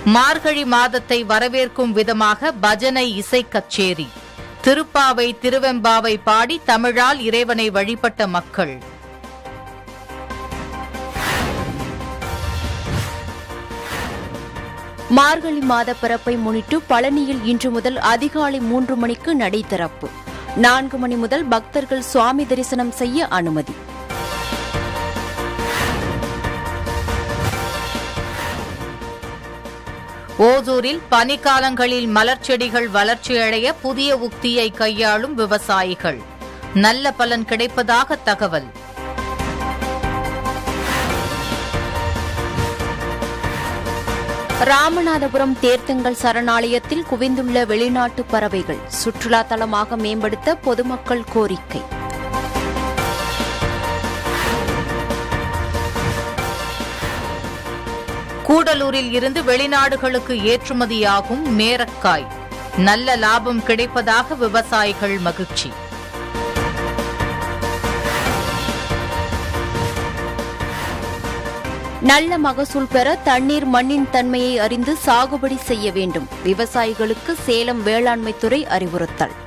மார்கழி மாதத்தை வரவேற்கும் விதமாக பஜனை இசை கச்சேரி திருப்பாவை திருவெம்பாவை பாடி தமிழால் இறைவனை வழிபட்ட மக்கள் மார்கழி மாத பிறப்பை முன்னிட்டு பழனியில் இன்று முதல் அதிகாலை மூன்று மணிக்கு நடை திறப்பு நான்கு மணி முதல் பக்தர்கள் சுவாமி தரிசனம் செய்ய அனுமதி ஓசூரில் பனிக்காலங்களில் மலர்ச்செடிகள் வளர்ச்சியடைய புதிய உக்தியை கையாளும் விவசாயிகள் நல்ல பலன் கிடைப்பதாக தகவல் ராமநாதபுரம் தேர்த்தங்கள் சரணாலயத்தில் குவிந்துள்ள வெளிநாட்டு பறவைகள் சுற்றுலா தலமாக மேம்படுத்த பொதுமக்கள் கோரிக்கை கூடலூரில் இருந்து வெளிநாடுகளுக்கு ஏற்றுமதியாகும் மேரக்காய் நல்ல லாபம் கிடைப்பதாக விவசாயிகள் மகிழ்ச்சி நல்ல மகசூல் பெற தண்ணீர் மண்ணின் தன்மையை அறிந்து சாகுபடி செய்ய வேண்டும் விவசாயிகளுக்கு சேலம் வேளாண்மைத்துறை அறிவுறுத்தல்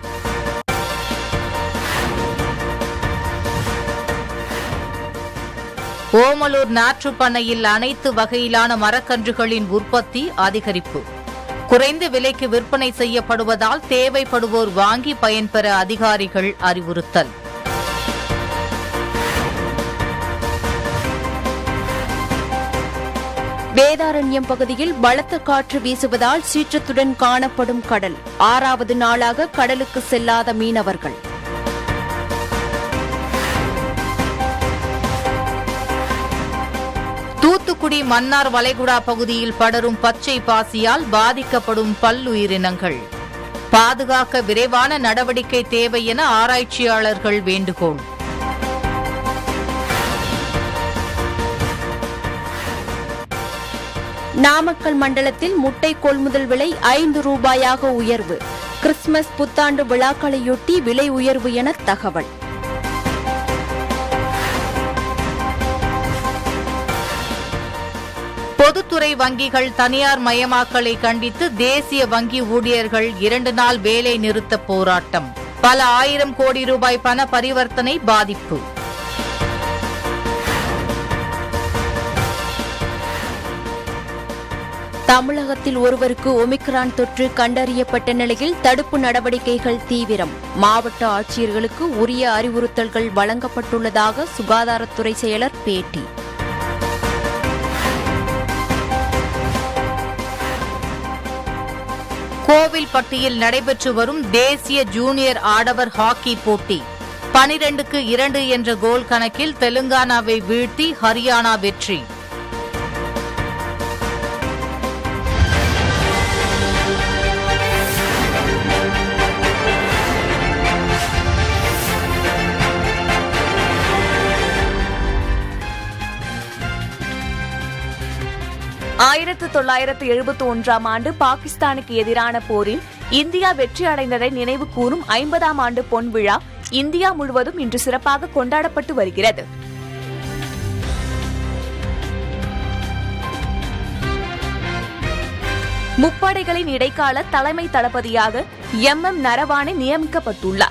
ஓமலூர் நாற்றுப் பண்ணையில் அனைத்து வகையிலான மரக்கன்றுகளின் உற்பத்தி அதிகரிப்பு குறைந்த விலைக்கு விற்பனை செய்யப்படுவதால் தேவைப்படுவோர் வாங்கி பயன்பெற அதிகாரிகள் அறிவுறுத்தல் வேதாரண்யம் பகுதியில் பலத்த காற்று வீசுவதால் சீற்றத்துடன் காணப்படும் கடல் ஆறாவது நாளாக கடலுக்கு செல்லாத மீனவர்கள் தூத்துக்குடி மன்னார் வளைகுடா பகுதியில் படரும் பச்சை பாசியால் பாதிக்கப்படும் பல்லுயிரினங்கள் பாதுகாக்க விரைவான நடவடிக்கை தேவை என ஆராய்ச்சியாளர்கள் வேண்டுகோள் நாமக்கல் மண்டலத்தில் முட்டை கொள்முதல் விலை ஐந்து ரூபாயாக உயர்வு கிறிஸ்துமஸ் புத்தாண்டு விழாக்களையொட்டி விலை உயர்வு என தகவல் பொதுத்துறை வங்கிகள் தனியார் மயமாக்கலை கண்டித்து தேசிய வங்கி ஊழியர்கள் இரண்டு நாள் வேலை நிறுத்த போராட்டம் பல ஆயிரம் கோடி ரூபாய் பண பரிவர்த்தனை பாதிப்பு தமிழகத்தில் ஒருவருக்கு ஒமிக்ரான் தொற்று கண்டறியப்பட்ட நிலையில் தடுப்பு நடவடிக்கைகள் தீவிரம் மாவட்ட ஆட்சியர்களுக்கு உரிய அறிவுறுத்தல்கள் வழங்கப்பட்டுள்ளதாக சுகாதாரத்துறை செயலர் பேட்டி கோவில்பட்டியில் நடைபெற்று வரும் தேசிய ஜூனியர் ஆடவர் ஹாக்கி போட்டி பனிரெண்டுக்கு இரண்டு என்ற கோல் கணக்கில் தெலுங்கானாவை வீழ்த்தி ஹரியானா வெற்றி ஆயிரத்து தொள்ளாயிரத்து எழுபத்தி ஒன்றாம் ஆண்டு பாகிஸ்தானுக்கு எதிரான போரில் இந்தியா வெற்றி அடைந்ததை நினைவு கூறும் ஐம்பதாம் ஆண்டு பொன் விழா இந்தியா முழுவதும் இன்று சிறப்பாக கொண்டாடப்பட்டு வருகிறது முப்படைகளின் இடைக்கால தலைமை தளபதியாக எம் எம் நரவானே நியமிக்கப்பட்டுள்ளார்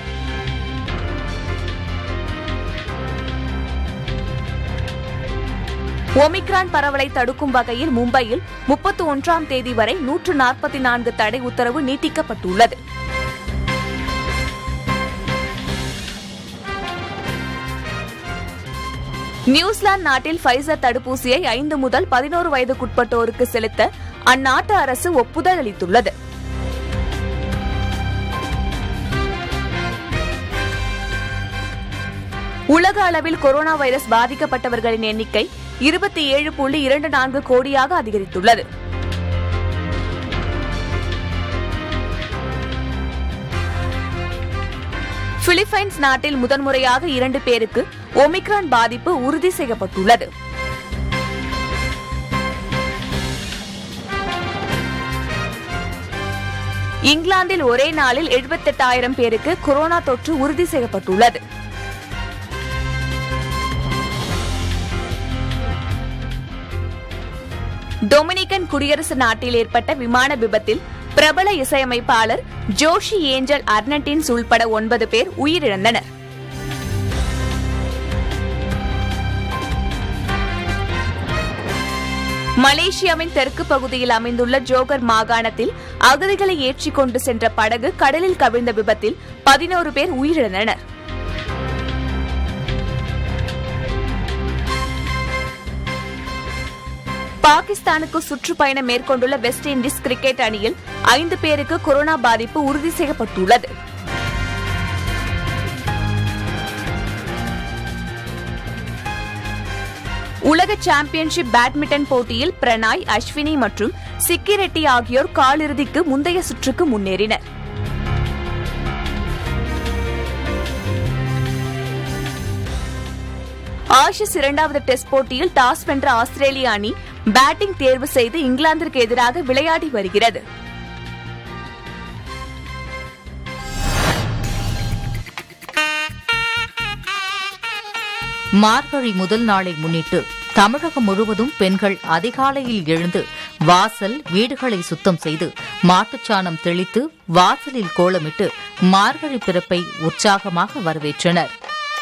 ஒமிக்ரான் பரவலை தடுக்கும் வகையில் மும்பையில் முப்பத்தி ஒன்றாம் தேதி வரை நூற்று நாற்பத்தி நான்கு தடை உத்தரவு நீட்டிக்கப்பட்டுள்ளது நியூசிலாந்து நாட்டில் ஃபைசர் தடுப்பூசியை ஐந்து முதல் பதினோரு வயதுக்குட்பட்டோருக்கு செலுத்த அந்நாட்டு அரசு ஒப்புதல் அளித்துள்ளது உலக அளவில் கொரோனா வைரஸ் பாதிக்கப்பட்டவர்களின் எண்ணிக்கை இருபத்தி ஏழு புள்ளி இரண்டு நான்கு கோடியாக அதிகரித்துள்ளது பிலிப்பைன்ஸ் நாட்டில் முதன்முறையாக இரண்டு பேருக்கு ஒமிக்ரான் பாதிப்பு உறுதி செய்யப்பட்டுள்ளது இங்கிலாந்தில் ஒரே நாளில் எழுபத்தெட்டாயிரம் பேருக்கு கொரோனா தொற்று உறுதி செய்யப்பட்டுள்ளது டொமினிகன் குடியரசு நாட்டில் ஏற்பட்ட விமான விபத்தில் பிரபல இசையமைப்பாளர் ஜோஷி ஏஞ்சல் அர்னட்டின்ஸ் உள்பட ஒன்பது பேர் உயிரிழந்தனர் மலேசியாவின் தெற்கு பகுதியில் அமைந்துள்ள ஜோகர் மாகாணத்தில் அகதிகளை ஏற்றிக் கொண்டு சென்ற படகு கடலில் கவிழ்ந்த விபத்தில் பதினோரு பேர் உயிரிழந்தனர் பாகிஸ்தானுக்கு சுற்றுப்பயணம் மேற்கொண்டுள்ள வெஸ்ட் இண்டீஸ் கிரிக்கெட் அணியில் ஐந்து பேருக்கு கொரோனா பாதிப்பு உறுதி செய்யப்பட்டுள்ளது உலக சாம்பியன்ஷிப் பேட்மிண்டன் போட்டியில் பிரணாய் அஸ்வினி மற்றும் சிக்கி ரெட்டி ஆகியோர் காலிறுதிக்கு முந்தைய சுற்றுக்கு முன்னேறினர் ஆஷஸ் இரண்டாவது டெஸ்ட் போட்டியில் டாஸ் வென்ற ஆஸ்திரேலிய அணி பேட்டிங் தேர்வு செய்து இங்கிலாந்திற்கு எதிராக விளையாடி வருகிறது மார்கழி முதல் நாளை முன்னிட்டு தமிழகம் முழுவதும் பெண்கள் அதிகாலையில் எழுந்து வாசல் வீடுகளை சுத்தம் செய்து மாட்டுச்சாணம் தெளித்து வாசலில் கோலமிட்டு மார்கழி பிறப்பை உற்சாகமாக வரவேற்றனர்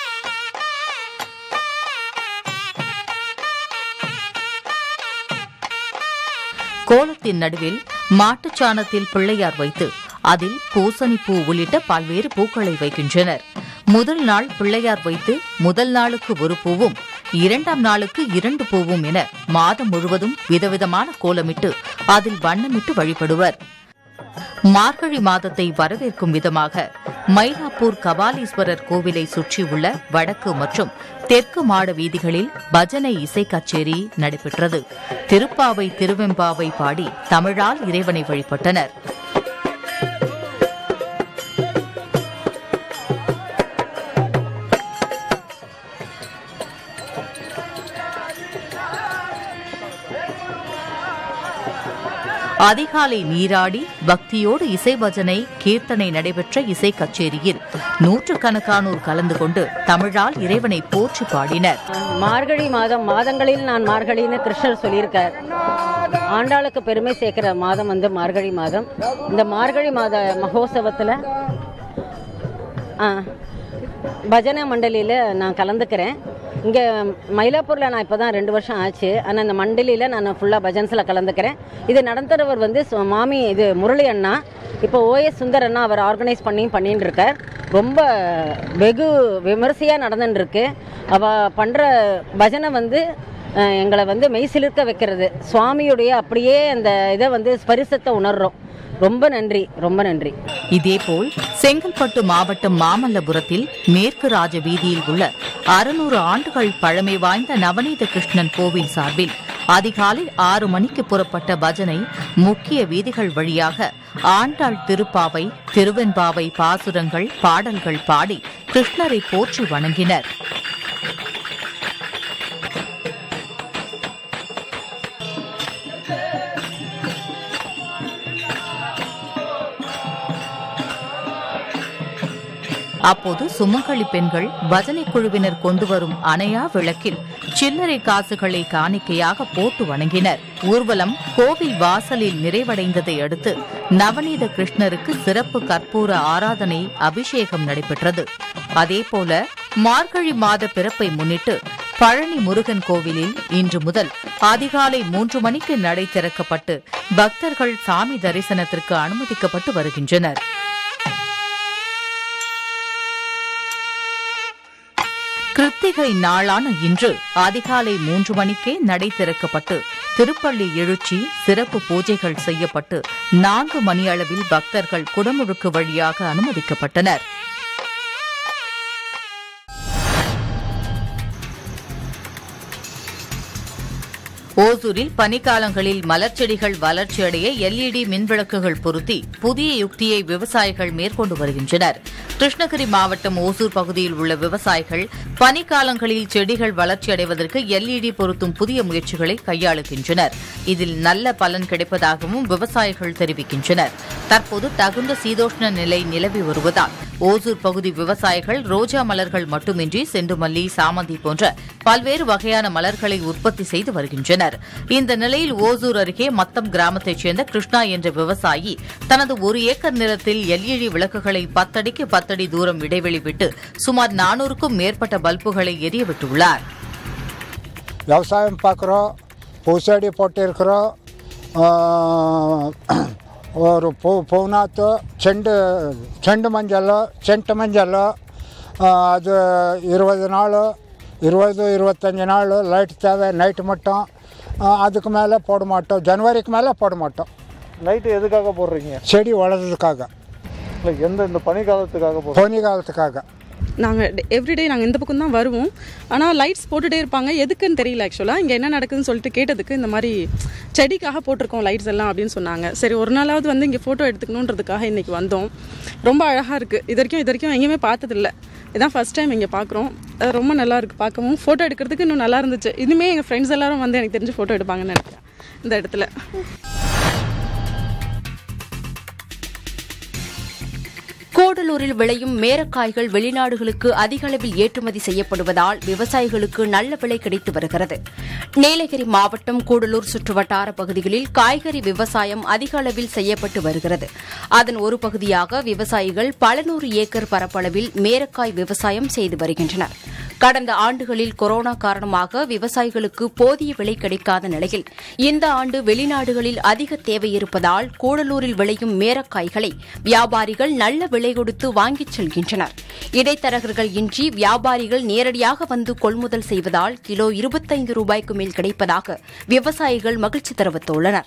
கோலத்தின் நடுவில் மாட்டுச்சாணத்தில் பிள்ளையார் வைத்து அதில் பூசணிப்பூ உள்ளிட்ட பல்வேறு பூக்களை வைக்கின்றனர் முதல் நாள் பிள்ளையார் வைத்து முதல் நாளுக்கு ஒரு பூவும் இரண்டாம் நாளுக்கு இரண்டு பூவும் என மாதம் முழுவதும் விதவிதமான கோலமிட்டு அதில் வண்ணமிட்டு வழிபடுவர் மார்கழி மாதத்தை வரவேற்கும் விதமாக மயிலாப்பூர் கபாலீஸ்வரர் கோவிலை சுற்றியுள்ள வடக்கு மற்றும் தெற்கு மாட வீதிகளில் பஜனை இசை கச்சேரி நடைபெற்றது திருப்பாவை திருவெம்பாவை பாடி தமிழால் இறைவனை வழிபட்டனர் அதிகாலை நீராடி பக்தியோடு இசை பஜனை கீர்த்தனை நடைபெற்ற இசை கச்சேரியில் நூற்றுக்கணக்கானோர் கலந்து கொண்டு தமிழால் இறைவனை போற்றி பாடினர் மார்கழி மாதம் மாதங்களில் நான் மார்கழின்னு கிருஷ்ணர் சொல்லியிருக்கார் ஆண்டாளுக்கு பெருமை சேர்க்கிற மாதம் வந்து மார்கழி மாதம் இந்த மார்கழி மாத மகோத்சவத்தில் பஜனை மண்டலியில் நான் கலந்துக்கிறேன் இங்கே மயிலாப்பூரில் நான் இப்போ தான் ரெண்டு வருஷம் ஆச்சு ஆனால் இந்த மண்டலியில் நான் ஃபுல்லாக பஜன்ஸில் கலந்துக்கிறேன் இது நடத்துகிறவர் வந்து சு- மாமி இது முரளி அண்ணா இப்போ ஓஎஸ் சுந்தர் அண்ணா அவர் ஆர்கனைஸ் பண்ணி பண்ணின்னு இருக்கார் ரொம்ப வெகு விமரிசையாக நடந்துன்னு இருக்கு அவள் பண்ணுற பஜனை வந்து அஹ், எங்களை வந்து மெய்சிலிர்க்க வைக்கிறது சுவாமியுடைய அப்படியே அந்த இதை வந்து ஸ்பரிசத்தை உணர்றோம் ரொம்ப நன்றி ரொம்ப நன்றி இதேபோல் செங்கல்பட்டு மாவட்டம் மாமல்லபுரத்தில் மேற்கு ராஜ வீதியில் உள்ள அறுநூறு ஆண்டுகள் பழமை வாய்ந்த நவநீத கிருஷ்ணன் கோவில் சார்பில் அதிகாலை ஆறு மணிக்கு புறப்பட்ட பஜனை முக்கிய வீதிகள் வழியாக ஆண்டாள் திருப்பாவை திருவெண்பாவை பாசுரங்கள் பாடல்கள் பாடி கிருஷ்ணரை போற்றி வணங்கினர் அப்போது சுமங்கலி பெண்கள் பஜனை குழுவினர் கொண்டு வரும் அணையா விளக்கில் சில்லறை காசுகளை காணிக்கையாக போட்டு வணங்கினர் ஊர்வலம் கோவில் வாசலில் நிறைவடைந்ததை அடுத்து நவநீத கிருஷ்ணருக்கு சிறப்பு கற்பூர ஆராதனை அபிஷேகம் நடைபெற்றது அதேபோல மார்கழி மாத பிறப்பை முன்னிட்டு பழனி முருகன் கோவிலில் இன்று முதல் அதிகாலை மூன்று மணிக்கு நடை திறக்கப்பட்டு பக்தர்கள் சாமி தரிசனத்திற்கு அனுமதிக்கப்பட்டு வருகின்றனர் கிருத்திகை நாளான இன்று அதிகாலை மூன்று மணிக்கே நடை திறக்கப்பட்டு திருப்பள்ளி எழுச்சி சிறப்பு பூஜைகள் செய்யப்பட்டு நான்கு மணியளவில் பக்தர்கள் குடமுழுக்கு வழியாக அனுமதிக்கப்பட்டனர் ஓசூரில் பனிக்காலங்களில் மலர்ச்செடிகள் வளர்ச்சியடைய எல்இடி மின்விளக்குகள் பொருத்தி புதிய யுக்தியை விவசாயிகள் மேற்கொண்டு வருகின்றனர் கிருஷ்ணகிரி மாவட்டம் ஓசூர் பகுதியில் உள்ள விவசாயிகள் பனிக்காலங்களில் செடிகள் வளர்ச்சியடைவதற்கு எல்இடி பொருத்தும் புதிய முயற்சிகளை கையாளுகின்றனர் இதில் நல்ல பலன் கிடைப்பதாகவும் விவசாயிகள் தெரிவிக்கின்றனர் தற்போது தகுந்த சீதோஷ்ண நிலை நிலவி வருவதால் ஓசூர் பகுதி விவசாயிகள் ரோஜா மலர்கள் மட்டுமின்றி செண்டுமல்லி சாமந்தி போன்ற பல்வேறு வகையான மலர்களை உற்பத்தி செய்து வருகின்றனர் இந்த நிலையில் ஓசூர் அருகே மத்தம் கிராமத்தைச் சேர்ந்த கிருஷ்ணா என்ற விவசாயி தனது ஒரு ஏக்கர் நிலத்தில் எல்இடி விளக்குகளை பத்தடிக்கு பத்தடி தூரம் இடைவெளி விட்டு சுமார் நானூறுக்கும் மேற்பட்ட பல்புகளை எரியவிட்டுள்ளார் விவசாயம் பார்க்குறோம் பூச்செடி போட்டிருக்கிறோம் ஒரு பூ பூநாத்து செண்டு செண்டு மஞ்சள் செண்டு மஞ்சள் அது இருபது நாள் இருபது இருபத்தஞ்சி நாள் லைட் தேவை நைட்டு மட்டும் ஆ, அதுக்கு மேலே போட மாட்டோம் ஜனவரிக்கு மேலே போட மாட்டோம் லைட்டு எதுக்காக போடுறீங்க செடி வளர்றதுக்காக இல்லை எந்த இந்த பனி காலத்துக்காக போடுறீங்க பனி காலத்துக்காக நாங்கள் எவ்ரிடே நாங்கள் இந்த பக்கம் தான் வருவோம் ஆனால் லைட்ஸ் போட்டுகிட்டே இருப்பாங்க எதுக்குன்னு தெரியல ஆக்சுவலாக இங்கே என்ன நடக்குதுன்னு சொல்லிட்டு கேட்டதுக்கு இந்த மாதிரி செடிக்காக போட்டிருக்கோம் லைட்ஸ் எல்லாம் அப்படின்னு சொன்னாங்க சரி ஒரு நாளாவது வந்து இங்கே ஃபோட்டோ எடுத்துக்கணுன்றதுக்காக இன்றைக்கி வந்தோம் ரொம்ப அழகாக இருக்குது இது வரைக்கும் இது வரைக்கும் எங்கேயுமே பார்த்ததில்ல இதான் ஃபஸ்ட் டைம் இங்கே பார்க்குறோம் அது ரொம்ப நல்லா இருக்குது பார்க்கவும் ஃபோட்டோ எடுக்கிறதுக்கு இன்னும் நல்லா இருந்துச்சு இனிமே எங்கள் ஃப்ரெண்ட்ஸ் எல்லாரும் வந்து எனக்கு தெரிஞ்சு ஃபோட்டோ எடுப்பாங்கன்னு நினைக்கிறேன் இந்த இடத்துல கூடலூரில் விளையும் மேரக்காய்கள் வெளிநாடுகளுக்கு அதிக அளவில் ஏற்றுமதி செய்யப்படுவதால் விவசாயிகளுக்கு நல்ல விலை கிடைத்து வருகிறது நீலகிரி மாவட்டம் கூடலூர் சுற்றுவட்டார பகுதிகளில் காய்கறி விவசாயம் அதிக அளவில் செய்யப்பட்டு வருகிறது அதன் ஒரு பகுதியாக விவசாயிகள் பல நூறு ஏக்கர் பரப்பளவில் மேரக்காய் விவசாயம் செய்து வருகின்றனர் கடந்த ஆண்டுகளில் கொரோனா காரணமாக விவசாயிகளுக்கு போதிய விலை கிடைக்காத நிலையில் இந்த ஆண்டு வெளிநாடுகளில் அதிக தேவை இருப்பதால் கூடலூரில் விளையும் மேரக்காய்களை வியாபாரிகள் நல்ல விலை கொடுத்து வாங்கிச் செல்கின்றனர் இடைத்தரகர்கள் இன்றி வியாபாரிகள் நேரடியாக வந்து கொள்முதல் செய்வதால் கிலோ இருபத்தைந்து ரூபாய்க்கு மேல் கிடைப்பதாக விவசாயிகள் மகிழ்ச்சி தெரிவித்துள்ளனர்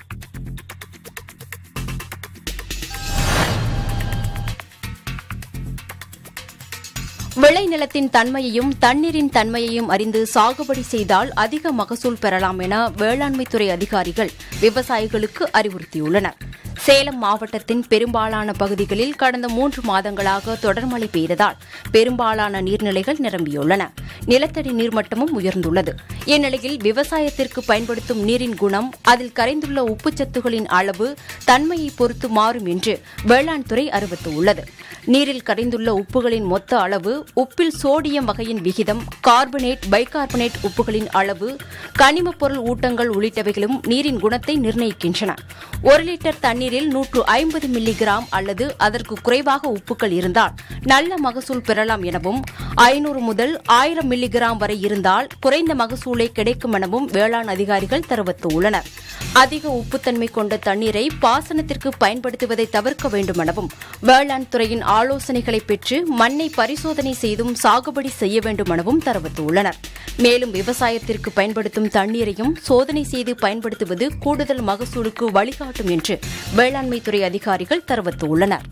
விளைநிலத்தின் தன்மையையும் தண்ணீரின் தன்மையையும் அறிந்து சாகுபடி செய்தால் அதிக மகசூல் பெறலாம் என வேளாண்மைத்துறை அதிகாரிகள் விவசாயிகளுக்கு அறிவுறுத்தியுள்ளனர் சேலம் மாவட்டத்தின் பெரும்பாலான பகுதிகளில் கடந்த மூன்று மாதங்களாக தொடர் மழை பெய்ததால் பெரும்பாலான நீர்நிலைகள் நிரம்பியுள்ளன நிலத்தடி நீர்மட்டமும் உயர்ந்துள்ளது இந்நிலையில் விவசாயத்திற்கு பயன்படுத்தும் நீரின் குணம் அதில் கரைந்துள்ள உப்புச்சத்துகளின் அளவு தன்மையை பொறுத்து மாறும் என்று வேளாண் துறை அறிவித்துள்ளது நீரில் கரைந்துள்ள உப்புகளின் மொத்த அளவு உப்பில் சோடியம் வகையின் விகிதம் கார்பனேட் பைகார்பனேட் உப்புகளின் அளவு கனிமப் பொருள் ஊட்டங்கள் உள்ளிட்டவைகளும் நீரின் குணத்தை நிர்ணயிக்கின்றன ஒரு லிட்டர் தண்ணீரில் நூற்று ஐம்பது மில்லிகிராம் அல்லது அதற்கு குறைவாக உப்புக்கள் இருந்தால் நல்ல மகசூல் பெறலாம் எனவும் ஐநூறு முதல் ஆயிரம் மில்லிகிராம் வரை இருந்தால் குறைந்த மகசூலே கிடைக்கும் எனவும் வேளாண் அதிகாரிகள் தெரிவித்துள்ளனர் அதிக உப்புத்தன்மை கொண்ட தண்ணீரை பாசனத்திற்கு பயன்படுத்துவதை தவிர்க்க வேண்டும் எனவும் வேளாண் துறையின் ஆலோசனைகளை பெற்று மண்ணை பரிசோதனை செய்தும் சாகுபடி செய்ய வேண்டும் எனவும் தெரிவித்துள்ளனர் மேலும் விவசாயத்திற்கு பயன்படுத்தும் தண்ணீரையும் சோதனை செய்து பயன்படுத்துவது கூடுதல் மகசூலுக்கு வழிகாட்டும் என்று வேளாண்மைத்துறை அதிகாரிகள் தெரிவித்துள்ளனர்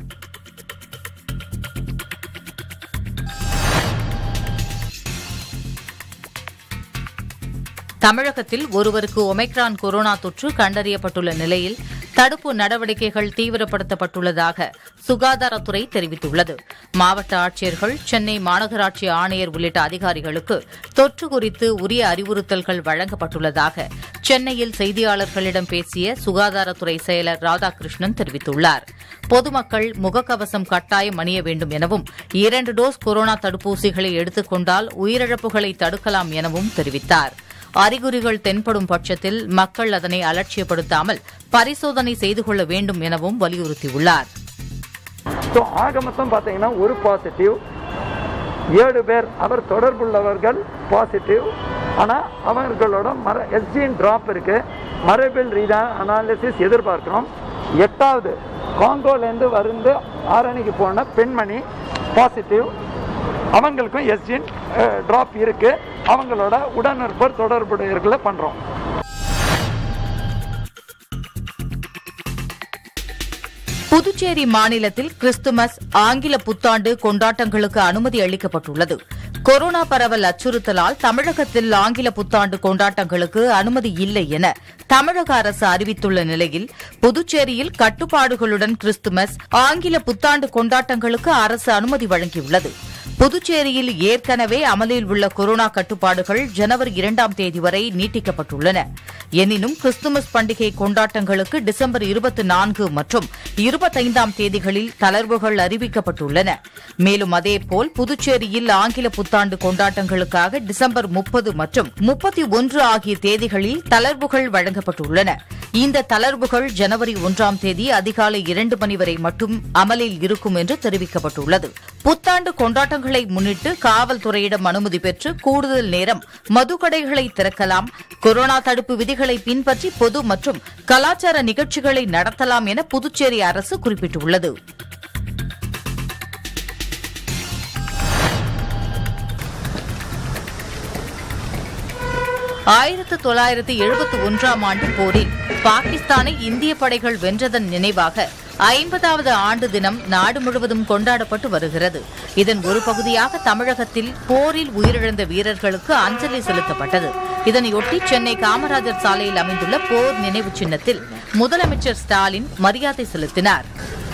தமிழகத்தில் ஒருவருக்கு ஒமைக்ரான் கொரோனா தொற்று கண்டறியப்பட்டுள்ள நிலையில் தடுப்பு நடவடிக்கைகள் தீவிரப்படுத்தப்பட்டுள்ளதாக சுகாதாரத்துறை தெரிவித்துள்ளது மாவட்ட ஆட்சியர்கள் சென்னை மாநகராட்சி ஆணையர் உள்ளிட்ட அதிகாரிகளுக்கு தொற்று குறித்து உரிய அறிவுறுத்தல்கள் வழங்கப்பட்டுள்ளதாக சென்னையில் செய்தியாளர்களிடம் பேசிய சுகாதாரத்துறை செயலர் ராதாகிருஷ்ணன் தெரிவித்துள்ளார் பொதுமக்கள் முகக்கவசம் கட்டாயம் அணிய வேண்டும் எனவும் இரண்டு டோஸ் கொரோனா தடுப்பூசிகளை எடுத்துக் கொண்டால் உயிரிழப்புகளை தடுக்கலாம் எனவும் தெரிவித்தார் அறிகுறிகள் தென்படும் பட்சத்தில் மக்கள் அதனை அலட்சியப்படுத்தாமல் பரிசோதனை செய்து கொள்ள வேண்டும் எனவும் வலியுறுத்தியுள்ளார் ஸோ ஆக மொத்தம் பார்த்தீங்கன்னா ஒரு பாசிட்டிவ் ஏழு பேர் அவர் தொடர்புள்ளவர்கள் பாசிட்டிவ் ஆனால் அவர்களோட மர எஸ்ஜின் ட்ராப் இருக்கு மரபில் ரீதா அனாலிசிஸ் எதிர்பார்க்கிறோம் எட்டாவது காங்கோலேருந்து வந்து ஆரணிக்கு போன பெண்மணி பாசிட்டிவ் அவங்களுக்கும் எஸ்ஜின் ட்ராப் இருக்கு அவங்களோட உடனிருப்பர் தொடர்புடையவர்களை பண்ணுறோம் புதுச்சேரி மாநிலத்தில் கிறிஸ்துமஸ் ஆங்கில புத்தாண்டு கொண்டாட்டங்களுக்கு அனுமதி அளிக்கப்பட்டுள்ளது கொரோனா பரவல் அச்சுறுத்தலால் தமிழகத்தில் ஆங்கில புத்தாண்டு கொண்டாட்டங்களுக்கு அனுமதி இல்லை என தமிழக அரசு அறிவித்துள்ள நிலையில் புதுச்சேரியில் கட்டுப்பாடுகளுடன் கிறிஸ்துமஸ் ஆங்கில புத்தாண்டு கொண்டாட்டங்களுக்கு அரசு அனுமதி வழங்கியுள்ளது புதுச்சேரியில் ஏற்கனவே அமலில் உள்ள கொரோனா கட்டுப்பாடுகள் ஜனவரி இரண்டாம் தேதி வரை நீட்டிக்கப்பட்டுள்ளன எனினும் கிறிஸ்துமஸ் பண்டிகை கொண்டாட்டங்களுக்கு டிசம்பர் இருபத்தி நான்கு மற்றும் இருபத்தைந்தாம் தேதிகளில் தளர்வுகள் அறிவிக்கப்பட்டுள்ளன மேலும் அதேபோல் புதுச்சேரியில் ஆங்கில புத்தாண்டு கொண்டாட்டங்களுக்காக டிசம்பர் முப்பது மற்றும் முப்பத்தி ஒன்று ஆகிய தேதிகளில் தளர்வுகள் வழங்கப்பட்டுள்ளன இந்த தளர்வுகள் ஜனவரி ஒன்றாம் தேதி அதிகாலை இரண்டு மணி வரை மட்டும் அமலில் இருக்கும் என்று தெரிவிக்கப்பட்டுள்ளது புத்தாண்டு கொண்டாட்டங்களை முன்னிட்டு காவல்துறையிடம் அனுமதி பெற்று கூடுதல் நேரம் மதுக்கடைகளை திறக்கலாம் கொரோனா தடுப்பு விதிகளை பின்பற்றி பொது மற்றும் கலாச்சார நிகழ்ச்சிகளை நடத்தலாம் என புதுச்சேரி அரசு குறிப்பிட்டுள்ளது ஆயிரத்து தொள்ளாயிரத்து எழுபத்தி ஒன்றாம் ஆண்டு போரில் பாகிஸ்தானை இந்திய படைகள் வென்றதன் நினைவாக ஐம்பதாவது ஆண்டு தினம் நாடு முழுவதும் கொண்டாடப்பட்டு வருகிறது இதன் ஒரு பகுதியாக தமிழகத்தில் போரில் உயிரிழந்த வீரர்களுக்கு அஞ்சலி செலுத்தப்பட்டது இதனையொட்டி சென்னை காமராஜர் சாலையில் அமைந்துள்ள போர் நினைவு சின்னத்தில் முதலமைச்சர் ஸ்டாலின் மரியாதை செலுத்தினார்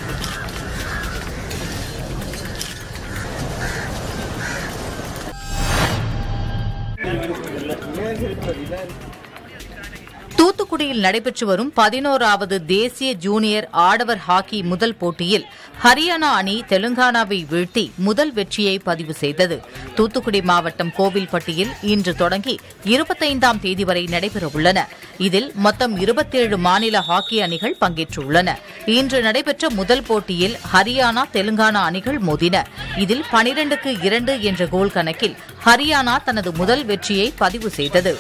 தூத்துக்குடியில் நடைபெற்று வரும் பதினோராவது தேசிய ஜூனியர் ஆடவர் ஹாக்கி முதல் போட்டியில் ஹரியானா அணி தெலுங்கானாவை வீழ்த்தி முதல் வெற்றியை பதிவு செய்தது தூத்துக்குடி மாவட்டம் கோவில்பட்டியில் இன்று தொடங்கி இருபத்தைந்தாம் தேதி வரை நடைபெறவுள்ளன இதில் மொத்தம் இருபத்தேழு மாநில ஹாக்கி அணிகள் பங்கேற்றுள்ளன இன்று நடைபெற்ற முதல் போட்டியில் ஹரியானா தெலுங்கானா அணிகள் மோதின இதில் பனிரெண்டுக்கு இரண்டு என்ற கோல் கணக்கில் ஹரியானா தனது முதல் வெற்றியை பதிவு செய்தது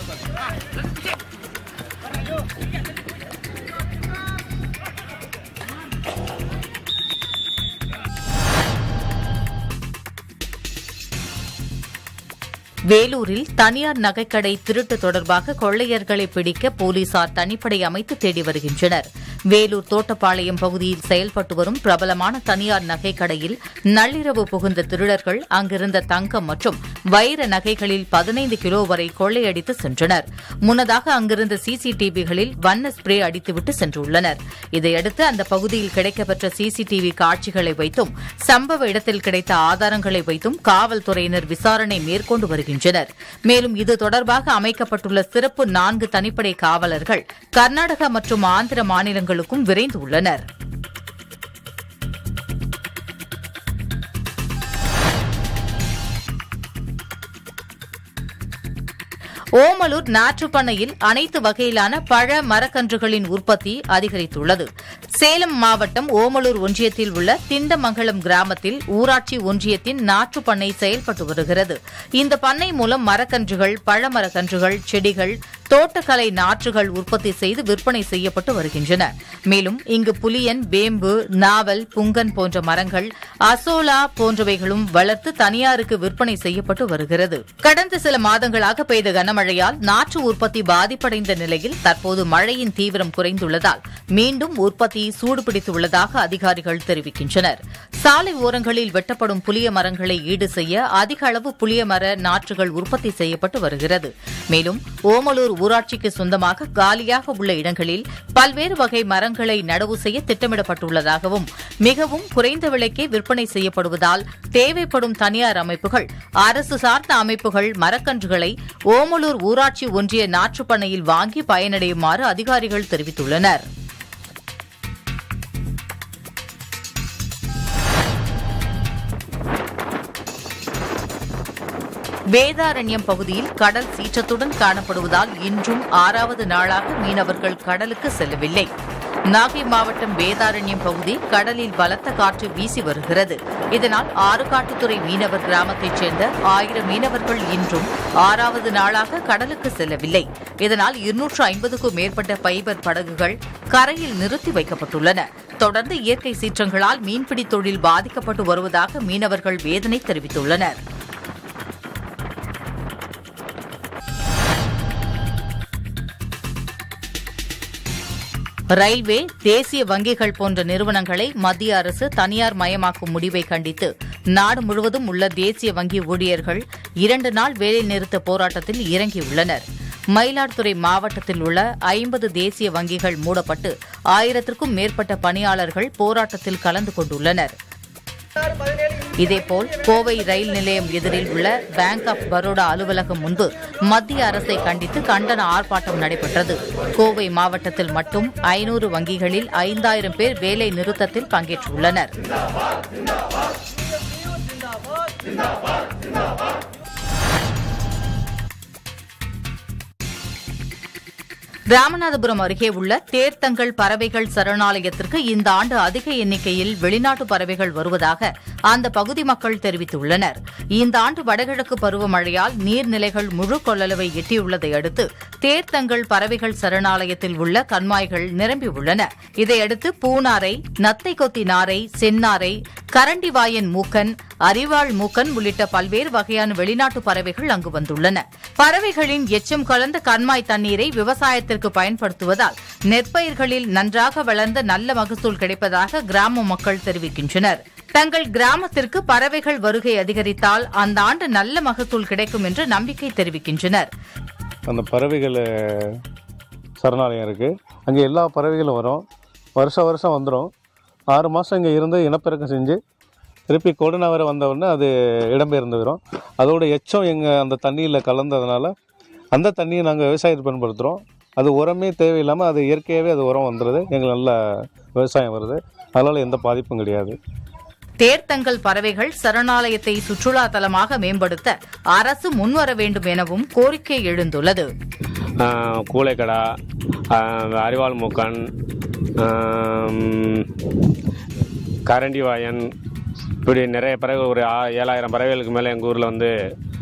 வேலூரில் தனியார் நகைக்கடை திருட்டு தொடர்பாக கொள்ளையர்களை பிடிக்க போலீசார் தனிப்படை அமைத்து தேடி வருகின்றனர் வேலூர் தோட்டப்பாளையம் பகுதியில் செயல்பட்டு வரும் பிரபலமான தனியார் நகைக்கடையில் நள்ளிரவு புகுந்த திருடர்கள் அங்கிருந்த தங்கம் மற்றும் வைர நகைகளில் பதினைந்து கிலோ வரை கொள்ளையடித்து சென்றனர் முன்னதாக அங்கிருந்த சிசிடிவிகளில் வண்ண ஸ்ப்ரே அடித்துவிட்டு சென்றுள்ளனர் இதையடுத்து அந்த பகுதியில் கிடைக்கப்பெற்ற சிசிடிவி காட்சிகளை வைத்தும் சம்பவ இடத்தில் கிடைத்த ஆதாரங்களை வைத்தும் காவல்துறையினர் விசாரணை மேற்கொண்டு வருகின்றனர் மேலும் இது தொடர்பாக அமைக்கப்பட்டுள்ள சிறப்பு நான்கு தனிப்படை காவலர்கள் கர்நாடகா மற்றும் ஆந்திர மாநிலங்களுக்கும் விரைந்துள்ளனர் ஓமலூர் நாற்றுப்பண்ணையில் அனைத்து வகையிலான பழ மரக்கன்றுகளின் உற்பத்தி அதிகரித்துள்ளது சேலம் மாவட்டம் ஓமலூர் ஒன்றியத்தில் உள்ள திண்டமங்கலம் கிராமத்தில் ஊராட்சி ஒன்றியத்தின் நாற்றுப்பண்ணை செயல்பட்டு வருகிறது இந்த பண்ணை மூலம் மரக்கன்றுகள் பழமரக்கன்றுகள் செடிகள் தோட்டக்கலை நாற்றுகள் உற்பத்தி செய்து விற்பனை செய்யப்பட்டு வருகின்றன மேலும் இங்கு புலியன் வேம்பு நாவல் புங்கன் போன்ற மரங்கள் அசோலா போன்றவைகளும் வளர்த்து தனியாருக்கு விற்பனை செய்யப்பட்டு வருகிறது கடந்த சில மாதங்களாக பெய்த கனமழையால் நாற்று உற்பத்தி பாதிப்படைந்த நிலையில் தற்போது மழையின் தீவிரம் குறைந்துள்ளதால் மீண்டும் உற்பத்தி சூடுபிடித்துள்ளதாக அதிகாரிகள் தெரிவிக்கின்றனர் சாலை ஓரங்களில் வெட்டப்படும் புளிய மரங்களை ஈடு செய்ய அதிக அளவு புளிய மர நாற்றுகள் உற்பத்தி செய்யப்பட்டு வருகிறது மேலும் ஓமலூர் ஊராட்சிக்கு சொந்தமாக காலியாக உள்ள இடங்களில் பல்வேறு வகை மரங்களை நடவு செய்ய திட்டமிடப்பட்டுள்ளதாகவும் மிகவும் குறைந்த விலைக்கே விற்பனை செய்யப்படுவதால் தேவைப்படும் தனியார் அமைப்புகள் அரசு சார்ந்த அமைப்புகள் மரக்கன்றுகளை ஓமலூர் ஊராட்சி ஒன்றிய நாற்றுப்பண்ணையில் வாங்கி பயனடையுமாறு அதிகாரிகள் தெரிவித்துள்ளனர் வேதாரண்யம் பகுதியில் கடல் சீற்றத்துடன் காணப்படுவதால் இன்றும் ஆறாவது நாளாக மீனவர்கள் கடலுக்கு செல்லவில்லை நாகை மாவட்டம் வேதாரண்யம் பகுதி கடலில் பலத்த காற்று வீசி வருகிறது இதனால் ஆறுகாட்டுத்துறை மீனவர் கிராமத்தைச் சேர்ந்த ஆயிரம் மீனவர்கள் இன்றும் ஆறாவது நாளாக கடலுக்கு செல்லவில்லை இதனால் இருநூற்று ஐம்பதுக்கும் மேற்பட்ட பைபர் படகுகள் கரையில் நிறுத்தி வைக்கப்பட்டுள்ளன தொடர்ந்து இயற்கை சீற்றங்களால் மீன்பிடி தொழில் பாதிக்கப்பட்டு வருவதாக மீனவர்கள் வேதனை தெரிவித்துள்ளனர் ரயில்வே தேசிய வங்கிகள் போன்ற நிறுவனங்களை மத்திய அரசு தனியார் மயமாக்கும் முடிவை கண்டித்து நாடு முழுவதும் உள்ள தேசிய வங்கி ஊழியர்கள் இரண்டு நாள் வேலைநிறுத்த போராட்டத்தில் இறங்கியுள்ளனர் மயிலாடுதுறை மாவட்டத்தில் உள்ள ஐம்பது தேசிய வங்கிகள் மூடப்பட்டு ஆயிரத்திற்கும் மேற்பட்ட பணியாளர்கள் போராட்டத்தில் கலந்து கொண்டுள்ளனர் இதேபோல் கோவை ரயில் நிலையம் எதிரில் உள்ள பேங்க் ஆஃப் பரோடா அலுவலகம் முன்பு மத்திய அரசை கண்டித்து கண்டன ஆர்ப்பாட்டம் நடைபெற்றது கோவை மாவட்டத்தில் மட்டும் ஐநூறு வங்கிகளில் ஐந்தாயிரம் பேர் வேலை நிறுத்தத்தில் பங்கேற்றுள்ளனர் ராமநாதபுரம் அருகே உள்ள தேர்த்தங்கள் பறவைகள் சரணாலயத்திற்கு இந்த ஆண்டு அதிக எண்ணிக்கையில் வெளிநாட்டு பறவைகள் வருவதாக அந்த பகுதி மக்கள் தெரிவித்துள்ளனர் இந்த ஆண்டு வடகிழக்கு பருவமழையால் நீர்நிலைகள் முழு கொள்ளளவை எட்டியுள்ளதை அடுத்து தேர்த்தங்கள் பறவைகள் சரணாலயத்தில் உள்ள கண்மாய்கள் நிரம்பியுள்ளன இதையடுத்து பூனாரை நத்தை கொத்தி நாரை செந்நாரை கரண்டிவாயன் மூக்கன் அரிவாள் மூக்கன் உள்ளிட்ட பல்வேறு வகையான வெளிநாட்டு பறவைகள் அங்கு வந்துள்ளன பறவைகளின் எச்சம் கலந்த கண்மாய் தண்ணீரை விவசாயத்திற்கு பயன்படுத்துவதால் நெற்பயிர்களில் நன்றாக வளர்ந்த நல்ல மகசூல் கிடைப்பதாக கிராம மக்கள் தெரிவிக்கின்றனர் தங்கள் கிராமத்திற்கு பறவைகள் வருகை அதிகரித்தால் அந்த ஆண்டு நல்ல மகசூல் கிடைக்கும் என்று நம்பிக்கை தெரிவிக்கின்றனர் அந்த பறவைகள் சரணாலயம் இருக்குது அங்கே எல்லா பறவைகளும் வரும் வருஷம் வருஷம் வந்துடும் ஆறு மாதம் இங்கே இருந்து இனப்பெருக்கம் செஞ்சு திருப்பி கொரோனா வர வந்த உடனே அது இடம்பெயர்ந்து வரும் அதோட எச்சம் எங்கள் அந்த தண்ணியில் கலந்ததுனால அந்த தண்ணியை நாங்கள் விவசாயத்துக்கு பயன்படுத்துகிறோம் அது உரமே தேவையில்லாமல் அது இயற்கையாகவே அது உரம் வந்துடுது எங்களுக்கு நல்ல விவசாயம் வருது அதனால் எந்த பாதிப்பும் கிடையாது தேர்த்தங்கள் பறவைகள் சரணாலயத்தை சுற்றுலா தலமாக மேம்படுத்த அரசு முன்வர வேண்டும் எனவும் கோரிக்கை எழுந்துள்ளது ஆஹ் கூளைக்கடா ஆஹ் அரிவாள் மூக்கன் ஆம், கரண்டி வாயன் இப்படி நிறைய பறவைகள் ஒரு ஆ- ஏழாயிரம் பறவைகளுக்கு மேலே எங்கள் ஊரில் வந்து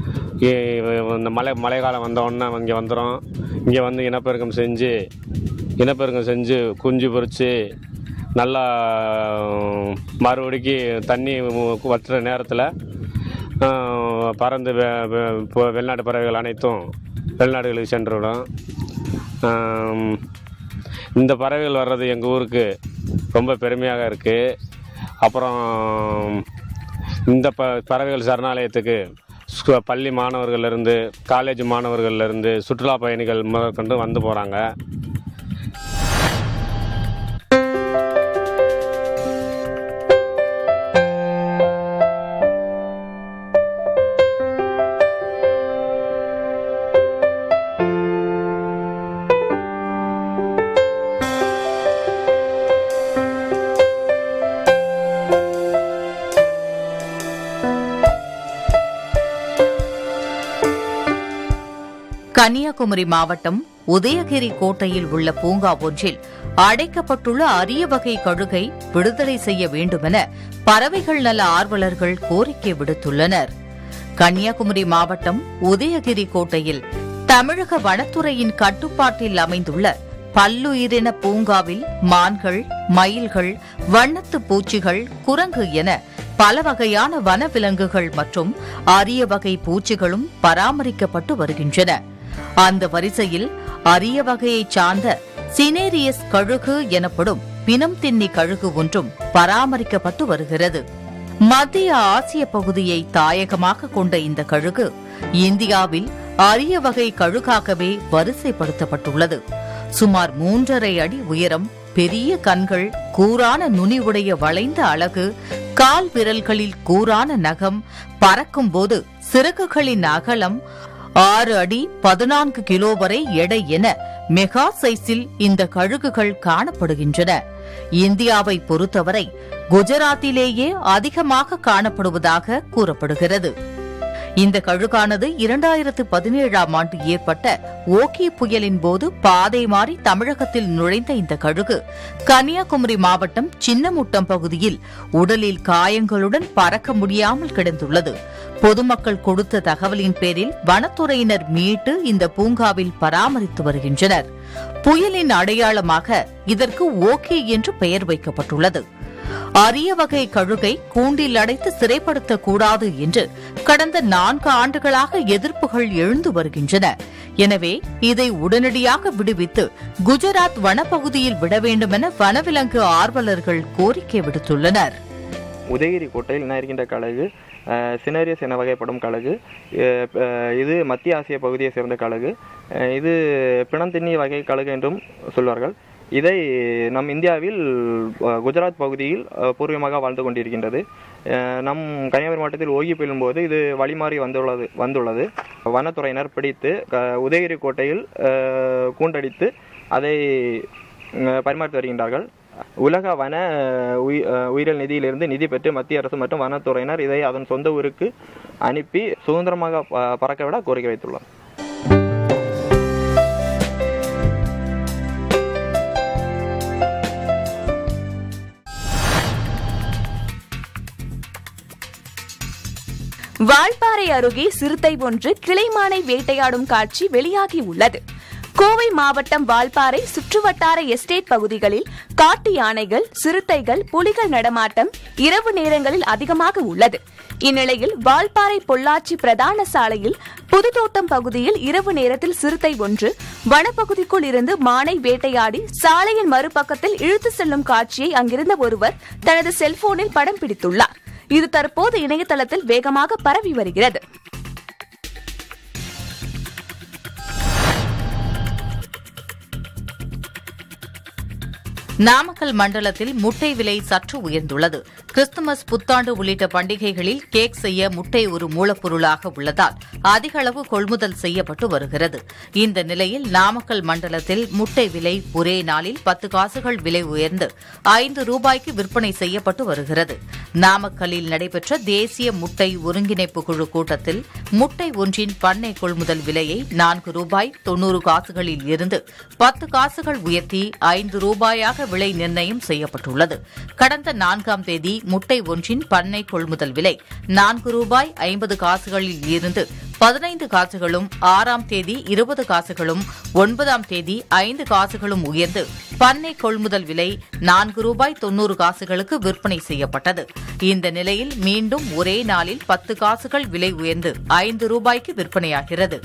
இ- இந்த மழை மழை காலம் வந்த உடனே இங்கே வந்துடும் இங்கே வந்து இனப்பெருக்கம் செஞ்சு இனப்பெருக்கம் செஞ்சு குஞ்சு பொறிச்சு நல்லா மறுபடிக்கு தண்ணி வற்றுற நேரத்தில் பறந்து வெ- வெ- இப்போ வெளிநாட்டு பறவைகள் அனைத்தும் வெளிநாடுகளுக்கு சென்றுவிடும் ஆம், இந்த பறவைகள் வர்றது எங்கள் ஊருக்கு ரொம்ப பெருமையாக இருக்குது அப்புறம் இந்த ப பறவைகள் சரணாலயத்துக்கு ஸ்கூ- பள்ளி மாணவர்கள்லேருந்து காலேஜ் மாணவர்கள்லேருந்து சுற்றுலா பயணிகள் முதற்கொண்டு வந்து போகிறாங்க கன்னியாகுமரி மாவட்டம் உதயகிரி கோட்டையில் உள்ள பூங்கா ஒன்றில் அடைக்கப்பட்டுள்ள அரிய வகை கழுகை விடுதலை செய்ய வேண்டுமென பறவைகள் நல ஆர்வலர்கள் கோரிக்கை விடுத்துள்ளனர் கன்னியாகுமரி மாவட்டம் உதயகிரி கோட்டையில் தமிழக வனத்துறையின் கட்டுப்பாட்டில் அமைந்துள்ள பல்லுயிரின பூங்காவில் மான்கள் மயில்கள் வண்ணத்து பூச்சிகள் குரங்கு என பல வகையான வனவிலங்குகள் மற்றும் அரிய வகை பூச்சிகளும் பராமரிக்கப்பட்டு வருகின்றன அந்த வரிசையில் அரிய வகையைச் சார்ந்த சினேரியஸ் கழுகு எனப்படும் பிணம் தின்னி கழுகு ஒன்றும் பராமரிக்கப்பட்டு வருகிறது மத்திய ஆசிய பகுதியை தாயகமாக கொண்ட இந்த கழுகு இந்தியாவில் அரிய வகை கழுகாகவே வரிசைப்படுத்தப்பட்டுள்ளது சுமார் மூன்றரை அடி உயரம் பெரிய கண்கள் கூரான நுனி உடைய வளைந்த அழகு கால் விரல்களில் கூரான நகம் பறக்கும்போது சிறகுகளின் அகலம் ஆறு அடி பதினான்கு கிலோ வரை எடை என மெகா சைஸில் இந்த கழுகுகள் காணப்படுகின்றன இந்தியாவை பொறுத்தவரை குஜராத்திலேயே அதிகமாக காணப்படுவதாக கூறப்படுகிறது இந்த கழுகானது இரண்டாயிரத்து பதினேழாம் ஆண்டு ஏற்பட்ட ஓகி புயலின் போது பாதை மாறி தமிழகத்தில் நுழைந்த இந்த கழுகு கன்னியாகுமரி மாவட்டம் சின்னமுட்டம் பகுதியில் உடலில் காயங்களுடன் பறக்க முடியாமல் கிடந்துள்ளது பொதுமக்கள் கொடுத்த தகவலின் பேரில் வனத்துறையினர் மீட்டு இந்த பூங்காவில் பராமரித்து வருகின்றனர் புயலின் அடையாளமாக இதற்கு ஓகே என்று பெயர் வைக்கப்பட்டுள்ளது அரிய வகை கழுகை கூண்டில் அடைத்து சிறைப்படுத்தக் கூடாது என்று கடந்த நான்கு ஆண்டுகளாக எதிர்ப்புகள் எழுந்து வருகின்றன எனவே இதை உடனடியாக விடுவித்து குஜராத் வனப்பகுதியில் விட வேண்டுமென வனவிலங்கு ஆர்வலர்கள் கோரிக்கை விடுத்துள்ளனர் உதயகிரி கோட்டையில் என்ன இருக்கின்ற கழகு சினரியஸ் என வகைப்படும் கழகு அஹ் அஹ் இது மத்திய ஆசிய பகுதியை சேர்ந்த கழகு அஹ் இது பிணந்தின்னி வகை கழகு என்றும் சொல்வார்கள் இதை நம் இந்தியாவில் அஹ், குஜராத் பகுதியில் அஹ், பூர்வீகமாக வாழ்ந்து கொண்டிருக்கின்றது அஹ், நம் கன்னியாகுமரி மாவட்டத்தில் ஓகி பெய்யும் போது இது வழிமாறி வந்துள்ளது வந்துள்ளது வனத்துறையினர் பிடித்து க- உதயகிரி கோட்டையில் அஹ், கூண்டடித்து அதை அஹ், பரிமாற்றி வருகின்றார்கள் உலக வன அஹ், உயி- அஹ், உயிரியல் நிதியிலிருந்து நிதி பெற்று மத்திய அரசு மற்றும் வனத்துறையினர் இதை அதன் சொந்த ஊருக்கு அனுப்பி சுதந்திரமாக ப- பறக்க விட கோரிக்கை வைத்துள்ளனர் வால்பாறை அருகே சிறுத்தை ஒன்று கிளைமானை வேட்டையாடும் காட்சி வெளியாகி உள்ளது கோவை மாவட்டம் வால்பாறை சுற்றுவட்டார எஸ்டேட் பகுதிகளில் காட்டு யானைகள் சிறுத்தைகள் புலிகள் நடமாட்டம் இரவு நேரங்களில் அதிகமாக உள்ளது இந்நிலையில் வால்பாறை பொள்ளாச்சி பிரதான சாலையில் புதுத்தோட்டம் பகுதியில் இரவு நேரத்தில் சிறுத்தை ஒன்று வனப்பகுதிக்குள் இருந்து மானை வேட்டையாடி சாலையின் மறுபக்கத்தில் இழுத்து செல்லும் காட்சியை அங்கிருந்த ஒருவர் தனது செல்போனில் படம் பிடித்துள்ளார் இது தற்போது இணையதளத்தில் வேகமாக பரவி வருகிறது நாமக்கல் மண்டலத்தில் முட்டை விலை சற்று உயர்ந்துள்ளது கிறிஸ்துமஸ் புத்தாண்டு உள்ளிட்ட பண்டிகைகளில் கேக் செய்ய முட்டை ஒரு மூலப்பொருளாக உள்ளதால் அதிக அளவு கொள்முதல் செய்யப்பட்டு வருகிறது இந்த நிலையில் நாமக்கல் மண்டலத்தில் முட்டை விலை ஒரே நாளில் பத்து காசுகள் விலை உயர்ந்து ஐந்து ரூபாய்க்கு விற்பனை செய்யப்பட்டு வருகிறது நாமக்கல்லில் நடைபெற்ற தேசிய முட்டை ஒருங்கிணைப்பு குழு கூட்டத்தில் முட்டை ஒன்றின் பண்ணை கொள்முதல் விலையை நான்கு ரூபாய் தொன்னூறு காசுகளில் இருந்து பத்து காசுகள் உயர்த்தி ஐந்து ரூபாயாக விலை நிர்ணயம் செய்யப்பட்டுள்ளது கடந்த நான்காம் தேதி முட்டை ஒன்றின் பண்ணை கொள்முதல் விலை நான்கு ரூபாய் ஐம்பது காசுகளில் இருந்து பதினைந்து காசுகளும் ஆறாம் தேதி இருபது காசுகளும் ஒன்பதாம் தேதி ஐந்து காசுகளும் உயர்ந்து பண்ணை கொள்முதல் விலை நான்கு ரூபாய் தொன்னூறு காசுகளுக்கு விற்பனை செய்யப்பட்டது இந்த நிலையில் மீண்டும் ஒரே நாளில் பத்து காசுகள் விலை உயர்ந்து ஐந்து ரூபாய்க்கு விற்பனையாகிறது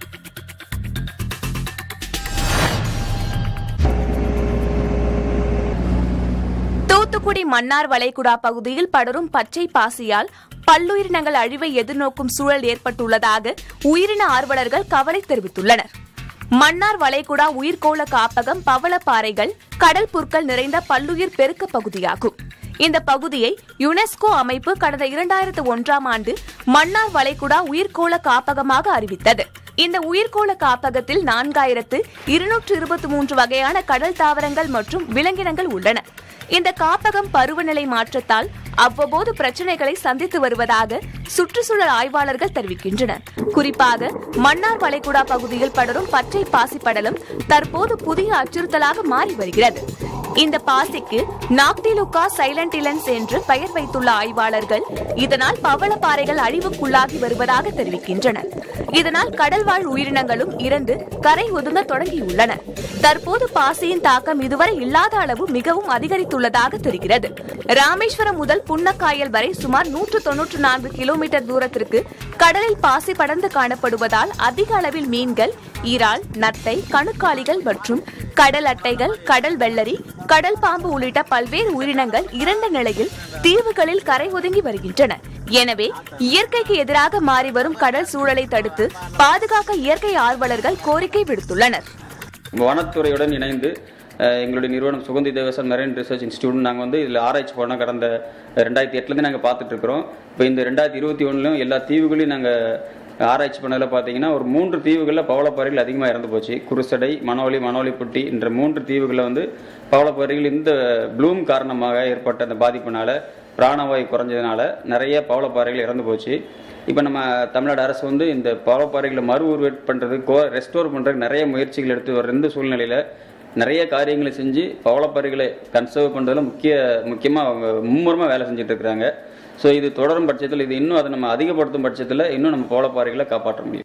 தூத்துக்குடி மன்னார் வளைகுடா பகுதியில் படரும் பச்சை பாசியால் பல்லுயிரினங்கள் அழிவை எதிர்நோக்கும் சூழல் ஏற்பட்டுள்ளதாக உயிரின ஆர்வலர்கள் கவலை தெரிவித்துள்ளனர் மன்னார் வளைகுடா உயிர்கோள காப்பகம் பவளப்பாறைகள் கடல் புற்கள் நிறைந்த பல்லுயிர் பெருக்க பகுதியாகும் இந்த பகுதியை யுனெஸ்கோ அமைப்பு கடந்த இரண்டாயிரத்து ஒன்றாம் ஆண்டு மன்னார் வளைகுடா உயிர்கோள காப்பகமாக அறிவித்தது இந்த உயிர்கோள காப்பகத்தில் நான்காயிரத்து இருநூற்று இருபத்தி மூன்று வகையான கடல் தாவரங்கள் மற்றும் விலங்கினங்கள் உள்ளன இந்த காப்பகம் பருவநிலை மாற்றத்தால் அவ்வப்போது பிரச்சனைகளை சந்தித்து வருவதாக சுற்றுச்சூழல் ஆய்வாளர்கள் தெரிவிக்கின்றனர் குறிப்பாக மன்னார் வளைகுடா பகுதியில் படரும் பச்சை பாசி படலம் தற்போது புதிய அச்சுறுத்தலாக மாறி வருகிறது இந்த பாசிக்கு நாக்டிலுக்கா சைலண்டிலன்ஸ் என்று பெயர் வைத்துள்ள ஆய்வாளர்கள் இதனால் பவளப்பாறைகள் அழிவுக்குள்ளாகி வருவதாக தெரிவிக்கின்றனர் இதனால் கடல்வாழ் உயிரினங்களும் இறந்து கரை ஒதுங்க தொடங்கியுள்ளன தற்போது பாசியின் தாக்கம் இதுவரை இல்லாத அளவு மிகவும் அதிகரித்துள்ளதாக தெரிகிறது ராமேஸ்வரம் முதல் புன்னக்காயல் வரை சுமார் நூற்று தொன்னூற்று நான்கு கிலோமீட்டர் தூரத்திற்கு கடலில் பாசி படர்ந்து காணப்படுவதால் அதிக அளவில் மீன்கள் ஈரால் நத்தை கணுக்காலிகள் மற்றும் கடல் அட்டைகள் கடல் வெள்ளரி கடல் பாம்பு உள்ளிட்ட பல்வேறு உயிரினங்கள் இறந்த நிலையில் தீவுகளில் கரை ஒதுங்கி வருகின்றன எனவே இயற்கைக்கு எதிராக மாறி வரும் கடல் சூழலை தடுத்து பாதுகாக்க இயற்கை ஆர்வலர்கள் கோரிக்கை விடுத்துள்ளனர் வனத்துறையுடன் இணைந்து அஹ், எங்களுடைய நிறுவனம் Suganthi Devasan marine research institute நாங்கள் வந்து இதில் ஆராய்ச்சி பண்ணோம் கடந்த ரெண்டாயிரத்தி எட்டுலேருந்து நாங்கள் பார்த்துட்டு இருக்கிறோம் இப்போ இந்த ரெண்டாயிரத்தி இருபத்தி ஒன்றுலையும் எல்லா தீவுகளையும் நாங்கள் ஆராய்ச்சி பண்ணதில் பார்த்தீங்கன்னா ஒரு மூன்று தீவுகளில் பவளப்பாறைகள் அதிகமாக இறந்து போச்சு குருசடை மணவலி மணவலிப்பட்டி என்ற மூன்று தீவுகளில் வந்து பவளப்பாறைகள் இந்த ப்ளூம் காரணமாக ஏற்பட்ட அந்த பாதிப்பினால பிராணவாயு குறைஞ்சதுனால நிறைய பவளப்பாறைகள் இறந்து போச்சு இப்போ நம்ம தமிழ்நாடு அரசு வந்து இந்த பவளப்பாறைகளை மறு உருவேட் பண்ணுறது கோ ரெஸ்டோர் பண்ணுறதுக்கு நிறைய முயற்சிகள் எடுத்து வர இந்த சூழ்நிலையில் நிறைய காரியங்களை செஞ்சு பவளப்பாறைகளை கன்சர்வ் பண்ணுறதுல முக்கிய முக்கியமாக அவங்க மும்முரமாக வேலை செஞ்சுட்டு இருக்கிறாங்க ஸோ இது தொடரும் பட்சத்தில் இது இன்னும் அதை நம்ம அதிகப்படுத்தும் பட்சத்தில் இன்னும் நம்ம பவளப்பாறைகளை காப்பாற்ற முடியும்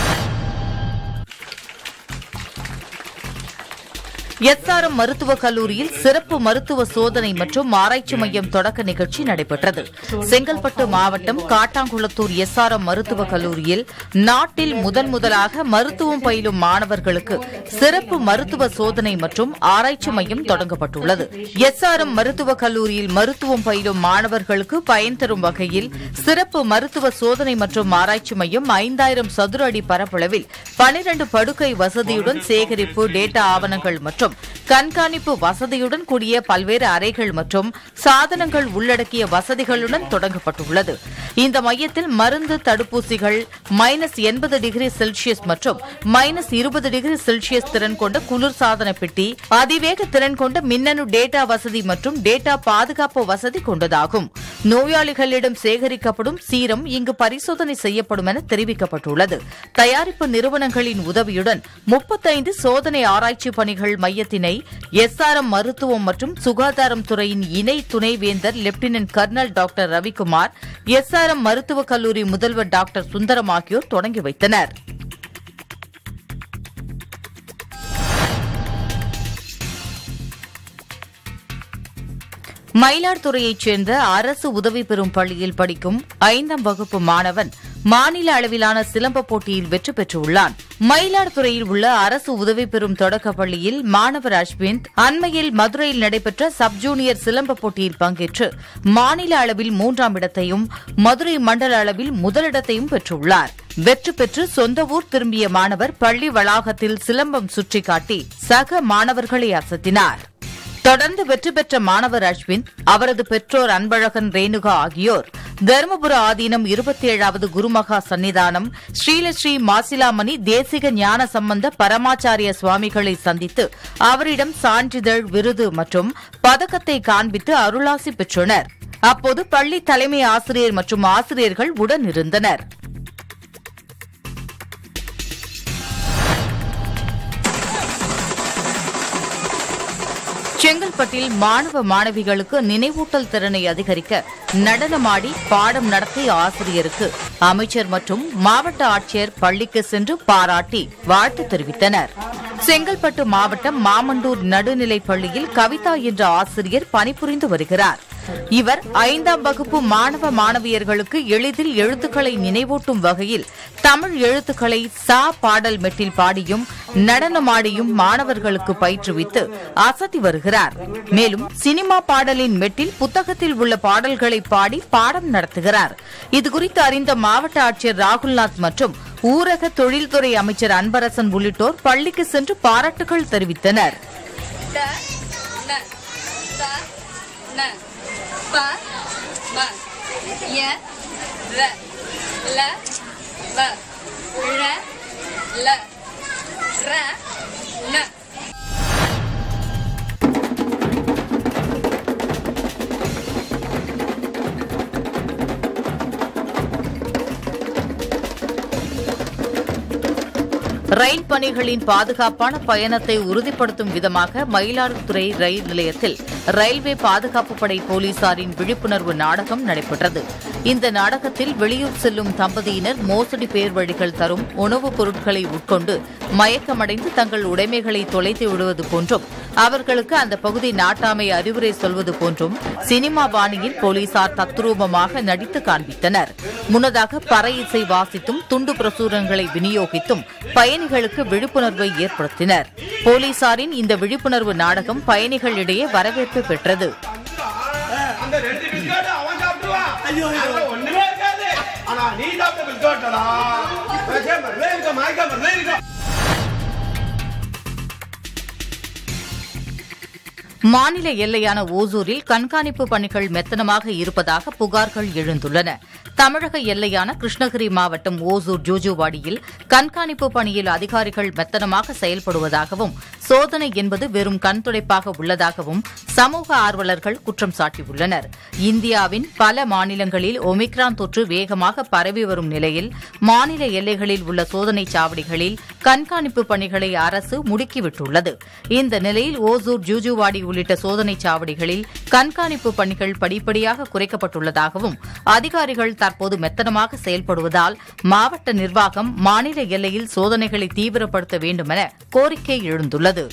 எஸ்ஆர்எம் மருத்துவக் கல்லூரியில் சிறப்பு மருத்துவ சோதனை மற்றும் ஆராய்ச்சி மையம் தொடக்க நிகழ்ச்சி நடைபெற்றது செங்கல்பட்டு மாவட்டம் காட்டாங்குளத்தூர் எஸ்ஆர்எம் மருத்துவக் கல்லூரியில் நாட்டில் முதன் முதலாக மருத்துவம் பயிலும் மாணவர்களுக்கு சிறப்பு மருத்துவ சோதனை மற்றும் ஆராய்ச்சி மையம் தொடங்கப்பட்டுள்ளது எஸ்ஆர்எம் மருத்துவக் கல்லூரியில் மருத்துவம் பயிலும் மாணவர்களுக்கு பயன் தரும் வகையில் சிறப்பு மருத்துவ சோதனை மற்றும் ஆராய்ச்சி மையம் ஐந்தாயிரம் சதுர அடி பரப்பளவில் பனிரண்டு படுக்கை வசதியுடன் சேகரிப்பு டேட்டா ஆவணங்கள் மற்றும் மூலம் கண்காணிப்பு வசதியுடன் கூடிய பல்வேறு அறைகள் மற்றும் சாதனங்கள் உள்ளடக்கிய வசதிகளுடன் தொடங்கப்பட்டுள்ளது இந்த மையத்தில் மருந்து தடுப்பூசிகள் மைனஸ் எண்பது டிகிரி செல்சியஸ் மற்றும் மைனஸ் இருபது டிகிரி செல்சியஸ் திறன் கொண்ட குளிர்சாதன பெட்டி அதிவேக திறன் கொண்ட மின்னணு டேட்டா வசதி மற்றும் டேட்டா பாதுகாப்பு வசதி கொண்டதாகும் நோயாளிகளிடம் சேகரிக்கப்படும் சீரம் இங்கு பரிசோதனை செய்யப்படும் என தெரிவிக்கப்பட்டுள்ளது தயாரிப்பு நிறுவனங்களின் உதவியுடன் முப்பத்தைந்து சோதனை ஆராய்ச்சி பணிகள் மையத்தினை எஸ்ஆர்எம் மருத்துவம் மற்றும் சுகாதாரம் துறையின் இணை துணைவேந்தர் lieutenant colonel doctor Ravikumar SRM மருத்துவக் கல்லூரி முதல்வர் டாக்டர் சுந்தரம் ஆகியோர் தொடங்கி வைத்தனர் மயிலாடுதுறையைச் சேர்ந்த அரசு உதவி பெறும் பள்ளியில் படிக்கும் ஐந்தாம் வகுப்பு மாணவன் மாநில அளவிலான சிலம்ப போட்டியில் வெற்றி பெற்றுள்ளான் மயிலாடுதுறையில் உள்ள அரசு உதவி பெறும் தொடக்கப் பள்ளியில் மாணவர் அஸ்விந்த் அண்மையில் மதுரையில் நடைபெற்ற சப் ஜூனியர் சிலம்ப போட்டியில் பங்கேற்று மாநில அளவில் மூன்றாம் இடத்தையும் மதுரை மண்டல அளவில் முதலிடத்தையும் பெற்றுள்ளார் வெற்றி பெற்று சொந்த ஊர் திரும்பிய மாணவர் பள்ளி வளாகத்தில் சிலம்பம் சுற்றிக் காட்டி சக மாணவர்களை அசத்தினார் தொடர்ந்து வெற்றி பெற்ற மாணவர் அஸ்வின் அவரது பெற்றோர் அன்பழகன் ரேணுகா ஆகியோர் தருமபுர ஆதீனம் இருபத்தி ஏழாவது குருமகா சன்னிதானம் ஸ்ரீலஸ்ரீ மாசிலாமணி தேசிக ஞான சம்பந்த பரமாச்சாரிய சுவாமிகளை சந்தித்து அவரிடம் சான்றிதழ் விருது மற்றும் பதக்கத்தை காண்பித்து அருளாசி பெற்றனர் அப்போது பள்ளி தலைமை ஆசிரியர் மற்றும் ஆசிரியர்கள் உடன் இருந்தனர் செங்கல்பட்டில் மாணவ மாணவிகளுக்கு நினைவூட்டல் திறனை அதிகரிக்க நடனமாடி பாடம் நடத்திய ஆசிரியருக்கு அமைச்சர் மற்றும் மாவட்ட ஆட்சியர் பள்ளிக்கு சென்று பாராட்டி வாழ்த்து தெரிவித்தனர் செங்கல்பட்டு மாவட்டம் மாமண்டூர் நடுநிலைப் பள்ளியில் கவிதா என்ற ஆசிரியர் பணிபுரிந்து வருகிறார் இவர் ஐந்தாம் வகுப்பு மாணவ மாணவியர்களுக்கு எளிதில் எழுத்துக்களை நினைவூட்டும் வகையில் தமிழ் எழுத்துக்களை சா பாடல் மெட்டில் பாடியும் நடனமாடியும் மாணவர்களுக்கு பயிற்றுவித்து அசத்தி வருகிறார் மேலும் சினிமா பாடலின் மெட்டில் புத்தகத்தில் உள்ள பாடல்களை பாடி பாடம் நடத்துகிறார் இதுகுறித்து அறிந்த மாவட்ட ஆட்சியர் ராகுல்நாத் மற்றும் ஊரக தொழில்துறை அமைச்சர் அன்பரசன் உள்ளிட்டோர் பள்ளிக்கு சென்று பாராட்டுகள் தெரிவித்தனர் ப ம ய ர ல வ ழ ல ர ந ரயில் பணிகளின் பாதுகாப்பான பயணத்தை உறுதிப்படுத்தும் விதமாக மயிலாடுதுறை ரயில் நிலையத்தில் ரயில்வே பாதுகாப்பு படை போலீசாரின் விழிப்புணர்வு நாடகம் நடைபெற்றது இந்த நாடகத்தில் வெளியூர் செல்லும் தம்பதியினர் மோசடி பேர் வழிகள் தரும் உணவுப் பொருட்களை உட்கொண்டு மயக்கமடைந்து தங்கள் உடைமைகளை தொலைத்து விடுவது போன்றும் அவர்களுக்கு அந்த பகுதி நாட்டாமை அறிவுரை சொல்வது போன்றும் சினிமா பாணியில் போலீசார் தத்ரூபமாக நடித்து காண்பித்தனர் முன்னதாக பறை இசை வாசித்தும் துண்டு பிரசுரங்களை விநியோகித்தும் பயணிகளுக்கு விழிப்புணர்வை ஏற்படுத்தினர் போலீசாரின் இந்த விழிப்புணர்வு நாடகம் பயணிகளிடையே வரவேற்பு பெற்றது அந்த ரெண்டு பிஸ்கட் அவன் சாப்பிடுவான் ஐயோ ஒண்ணுமே இருக்காது ஆனா நீ சாப்பிட்ட பிஸ்கட்டடா இருக்க மயக்கம் இருக்க மாநில எல்லையான ஓசூரில் கண்காணிப்பு பணிகள் மெத்தனமாக இருப்பதாக புகார்கள் எழுந்துள்ளன தமிழக எல்லையான கிருஷ்ணகிரி மாவட்டம் ஓசூர் ஜூஜுவாடியில் கண்காணிப்பு பணியில் அதிகாரிகள் மெத்தனமாக செயல்படுவதாகவும் சோதனை என்பது வெறும் கண்துடைப்பாக உள்ளதாகவும் சமூக ஆர்வலர்கள் குற்றம் சாட்டியுள்ளனர் இந்தியாவின் பல மாநிலங்களில் ஒமிக்ரான் தொற்று வேகமாக பரவி வரும் நிலையில் மாநில எல்லைகளில் உள்ள சோதனைச் சாவடிகளில் கண்காணிப்பு பணிகளை அரசு முடுக்கிவிட்டுள்ளது இந்த நிலையில் ஓசூர் ஜூஜுவாடி உள்ளிட்ட சோதனைச் சாவடிகளில் கண்காணிப்பு பணிகள் படிப்படியாக குறைக்கப்பட்டுள்ளதாகவும் அதிகாரிகள் தற்போது மெத்தனமாக செயல்படுவதால் மாவட்ட நிர்வாகம் மாநில எல்லையில் சோதனைகளை தீவிரப்படுத்த வேண்டுமென கோரிக்கை எழுந்துள்ளது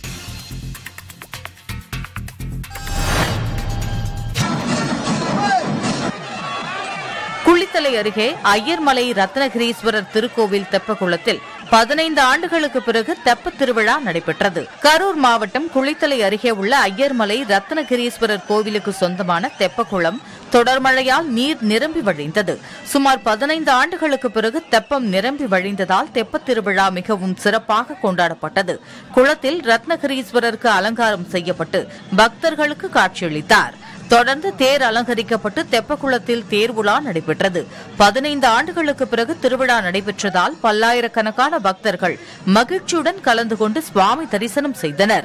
குளித்தலை அருகே ஐயர்மலை ரத்னகிரீஸ்வரர் திருக்கோவில் தெப்பக்குளத்தில் பதினைந்து ஆண்டுகளுக்கு பிறகு தெப்பத் திருவிழா நடைபெற்றது கரூர் மாவட்டம் குளித்தலை அருகே உள்ள ஐயர்மலை ரத்னகிரீஸ்வரர் கோவிலுக்கு சொந்தமான தெப்பக்குளம் தொடர் மழையால் நீர் நிரம்பி வழிந்தது சுமார் பதினைந்து ஆண்டுகளுக்கு பிறகு தெப்பம் நிரம்பி வழிந்ததால் தெப்பத் திருவிழா மிகவும் சிறப்பாக கொண்டாடப்பட்டது குளத்தில் ரத்னகிரீஸ்வரருக்கு அலங்காரம் செய்யப்பட்டு பக்தர்களுக்கு காட்சியளித்தார் தொடர்ந்து தேர் அலங்கரிக்கப்பட்டு தெப்பக்குளத்தில் தேர் உலா நடைபெற்றது பதினைந்து ஆண்டுகளுக்கு பிறகு திருவிழா நடைபெற்றதால் பல்லாயிரக்கணக்கான பக்தர்கள் மகிழ்ச்சியுடன் கலந்து கொண்டு சுவாமி தரிசனம் செய்தனர்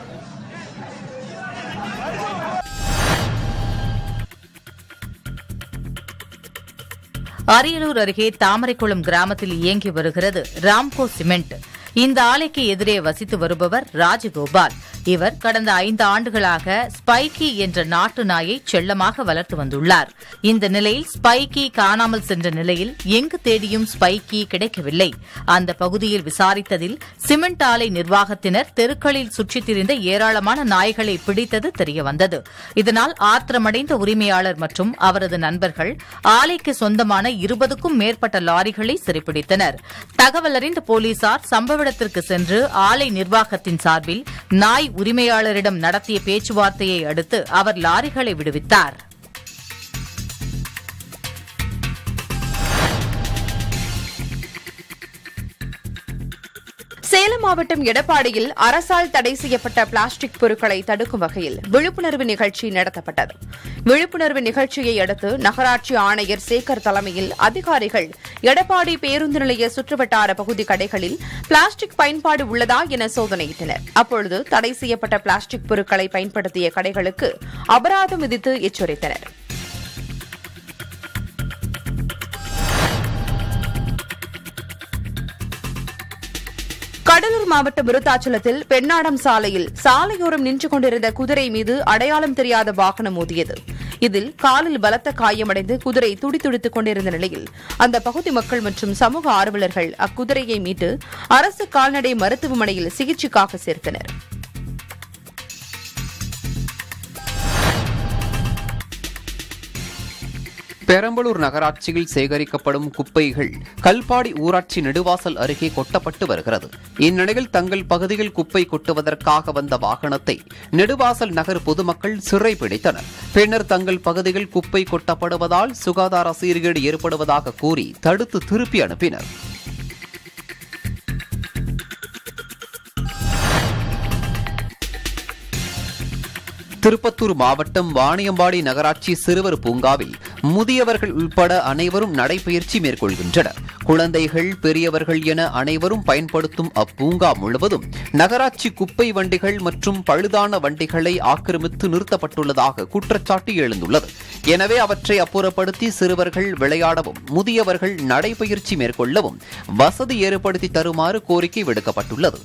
அரியலூர் அருகே தாமரைக்குளம் கிராமத்தில் இயங்கி வருகிறது ராம்கோ சிமெண்ட் இந்த ஆலைக்கு எதிரே வசித்து வருபவர் ராஜகோபால் இவர் கடந்த ஐந்து ஆண்டுகளாக ஸ்பைக்கி என்ற நாட்டு நாயை செல்லமாக வளர்த்து வந்துள்ளார் இந்த நிலையில் ஸ்பைக்கி காணாமல் சென்ற நிலையில் எங்கு தேடியும் ஸ்பைக்கி கிடைக்கவில்லை அந்த பகுதியில் விசாரித்ததில் சிமெண்ட் ஆலை நிர்வாகத்தினர் தெருக்களில் சுற்றித் திரிந்த ஏராளமான நாய்களை பிடித்தது தெரியவந்தது இதனால் ஆத்திரமடைந்த உரிமையாளர் மற்றும் அவரது நண்பர்கள் ஆலைக்கு சொந்தமான இருபதுக்கும் மேற்பட்ட லாரிகளை சிறைப்பிடித்தனர் தகவல் அறிந்த போலீசார் சம்பவ இடத்திற்கு சென்று ஆலை நிர்வாகத்தின் சார்பில் நாய் உரிமையாளரிடம் நடத்திய பேச்சுவார்த்தையை அடுத்து அவர் லாரிகளை விடுவித்தார் சேலம் மாவட்டம் எடப்பாடியில் அரசால் தடை செய்யப்பட்ட பிளாஸ்டிக் பொருட்களை தடுக்கும் வகையில் விழிப்புணர்வு நிகழ்ச்சி நடத்தப்பட்டது விழிப்புணர்வு நிகழ்ச்சியை அடுத்து நகராட்சி ஆணையர் சேகர் தலைமையில் அதிகாரிகள் எடப்பாடி பேருந்து நிலைய சுற்றுவட்டார பகுதி கடைகளில் பிளாஸ்டிக் பயன்பாடு உள்ளதா என சோதனையிட்டனர் அப்பொழுது தடை செய்யப்பட்ட பிளாஸ்டிக் பொருட்களை பயன்படுத்திய கடைகளுக்கு அபராதம் விதித்து எச்சரித்தனர் கடலூர் மாவட்டம் விருத்தாச்சலத்தில் பெண்ணாடம் சாலையில் சாலையோரம் நின்று கொண்டிருந்த குதிரை மீது அடையாளம் தெரியாத வாகனம் மோதியது இதில் காலில் பலத்த காயமடைந்து குதிரை துடிதுடித்துக் கொண்டிருந்த நிலையில் அந்த பகுதி மக்கள் மற்றும் சமூக ஆர்வலர்கள் அக்குதிரையை மீட்டு அரசு கால்நடை மருத்துவமனையில் சிகிச்சைக்காக சேர்த்தனர் பெரம்பலூர் நகராட்சியில் சேகரிக்கப்படும் குப்பைகள் கல்பாடி ஊராட்சி நெடுவாசல் அருகே கொட்டப்பட்டு வருகிறது இந்நிலையில் தங்கள் பகுதியில் குப்பை கொட்டுவதற்காக வந்த வாகனத்தை நெடுவாசல் நகர் பொதுமக்கள் சிறைப்பிடித்தனர் பின்னர் தங்கள் பகுதியில் குப்பை கொட்டப்படுவதால் சுகாதார சீர்கேடு ஏற்படுவதாக கூறி தடுத்து திருப்பி அனுப்பினர் திருப்பத்தூர் மாவட்டம் வாணியம்பாடி நகராட்சி சிறுவர் பூங்காவில் முதியவர்கள் உட்பட அனைவரும் நடைபயிற்சி மேற்கொள்கின்றனர் குழந்தைகள் பெரியவர்கள் என அனைவரும் பயன்படுத்தும் அப்பூங்கா முழுவதும் நகராட்சி குப்பை வண்டிகள் மற்றும் பழுதான வண்டிகளை ஆக்கிரமித்து நிறுத்தப்பட்டுள்ளதாக குற்றச்சாட்டு எழுந்துள்ளது எனவே அவற்றை அப்புறப்படுத்தி சிறுவர்கள் விளையாடவும் முதியவர்கள் நடைபயிற்சி மேற்கொள்ளவும் வசதி ஏற்படுத்தி தருமாறு கோரிக்கை விடுக்கப்பட்டுள்ளது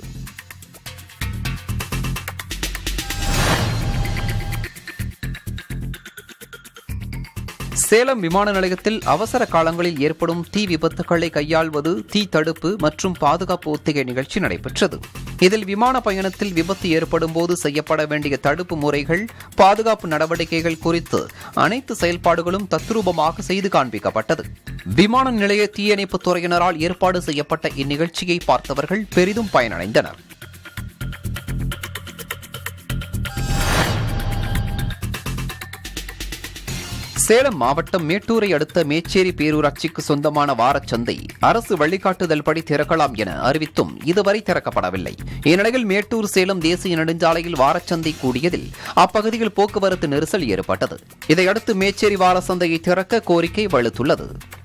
சேலம் விமான நிலையத்தில் அவசர காலங்களில் ஏற்படும் தீ விபத்துகளை கையாள்வது தீ தடுப்பு மற்றும் பாதுகாப்பு ஒத்திகை நிகழ்ச்சி நடைபெற்றது இதில் விமான பயணத்தில் விபத்து ஏற்படும் போது செய்யப்பட வேண்டிய தடுப்பு முறைகள் பாதுகாப்பு நடவடிக்கைகள் குறித்து அனைத்து செயல்பாடுகளும் தத்ரூபமாக செய்து காண்பிக்கப்பட்டது விமான நிலைய தீயணைப்புத் துறையினரால் ஏற்பாடு செய்யப்பட்ட இந்நிகழ்ச்சியை பார்த்தவர்கள் பெரிதும் பயனடைந்தனர் சேலம் மாவட்டம் மேட்டூரை அடுத்த மேச்சேரி பேரூராட்சிக்கு சொந்தமான வாரச்சந்தை அரசு வழிகாட்டுதல் படி திறக்கலாம் என அறிவித்தும் இதுவரை திறக்கப்படவில்லை இந்நிலையில் மேட்டூர் சேலம் தேசிய நெடுஞ்சாலையில் வாரச்சந்தை கூடியதில் அப்பகுதியில் போக்குவரத்து நெரிசல் ஏற்பட்டது இதையடுத்து மேச்சேரி வாரச்சந்தையை திறக்க கோரிக்கை வலுத்துள்ளது